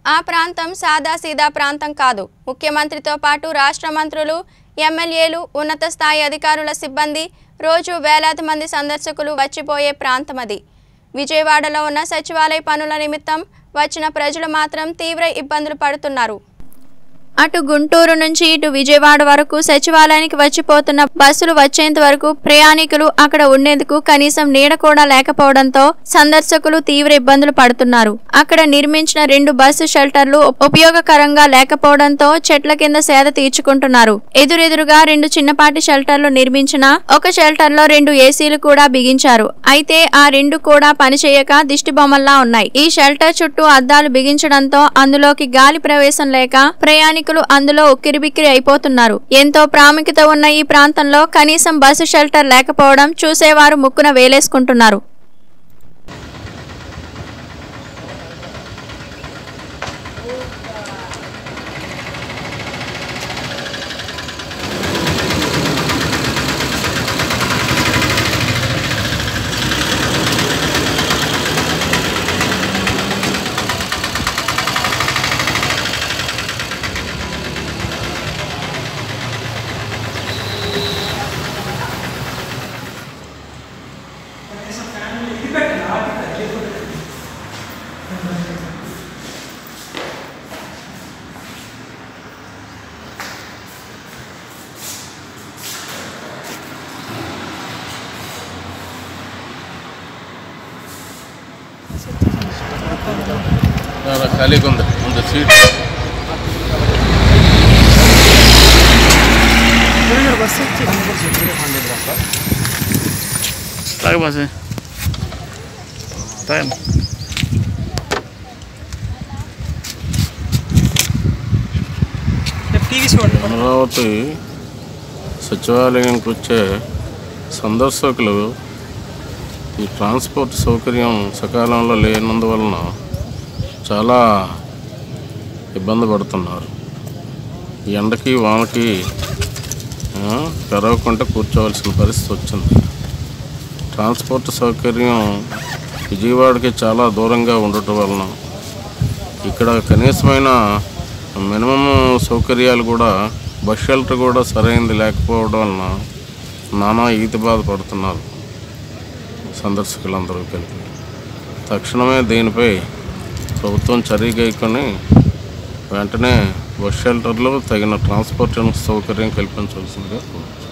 ఆ ప్రాంతం సాదాసీదా ప్రాంతం కాదు ముఖ్యమంత్రితో పాటు రాష్ట్ర మంత్రులు ఎమ్మెల్యేలు ఉన్నత స్థాయి అధికారుల సిబ్బంది రోజు వేలాది మంది సందర్శకులు వచ్చిపోయే ప్రాంతం అది విజయవాడలో ఉన్న సచివాలయ పనుల నిమిత్తం వచ్చిన ప్రజలు మాత్రం తీవ్ర ఇబ్బందులు పడుతున్నారు అటు గుంటూరు నుంచి ఇటు విజయవాడ వరకు సచివాలయానికి వచ్చిపోతున్న బస్సులు వచ్చేంత వరకు ప్రయాణికులు అక్కడ ఉండేందుకు కనీసం నీడ కూడా లేకపోవడంతో సందర్శకులు తీవ్ర ఇబ్బందులు పడుతున్నారు అక్కడ నిర్మించిన రెండు బస్సు షెల్టర్లు ఉపయోగకరంగా లేకపోవడంతో చెట్ల కింద సేద తీర్చుకుంటున్నారు ఎదురెదురుగా రెండు చిన్నపాటి షెల్టర్లు నిర్మించిన ఒక షెల్టర్ లో రెండు ఏసీలు కూడా బిగించారు అయితే ఆ రెండు కూడా పనిచేయక దిష్టి బొమ్మల్లా ఉన్నాయి ఈ షెల్టర్ చుట్టూ అద్దాలు బిగించడంతో అందులోకి గాలి ప్రవేశం లేక ప్రయాణికులు అందులో ఉక్కిరిబిక్కిరి అయిపోతున్నారు ఎంతో ప్రాముఖ్యత ఉన్న ఈ ప్రాంతంలో కనీసం బస్సు షెల్టర్ లేకపోవడం చూసేవారు ముక్కున వేలేసుకుంటున్నారు చాలా ఖాళీగా ఉంది ముందు సీట్ తాగు బాస్ తాగండి అమరావతి సచివాలయానికి వచ్చే సందర్శకులు ఈ ట్రాన్స్పోర్ట్ సౌకర్యం సకాలంలో లేనందువలన చాలా ఇబ్బంది పడుతున్నారు ఈ ఎండకి వానకి ఆ, పెరగకుండా కూర్చోవలసిన పరిస్థితి వచ్చింది ట్రాన్స్పోర్ట్ సౌకర్యం విజయవాడకి చాలా దూరంగా ఉండటం వలన ఇక్కడ కనీసమైన మినిమం సౌకర్యాలు కూడా బస్ షెల్టర్ కూడా సరైనది లేకపోవడం వలన నానా ఈతి బాధపడుతున్నారు సందర్శకులందరూ కలిపి తక్షణమే దీనిపై ప్రభుత్వం చర్య గైకొని వెంటనే బస్ షెల్టర్లో తగిన ట్రాన్స్పోర్ట్ సౌకర్యం కల్పించవలసిందిగా కోరుతున్నాను.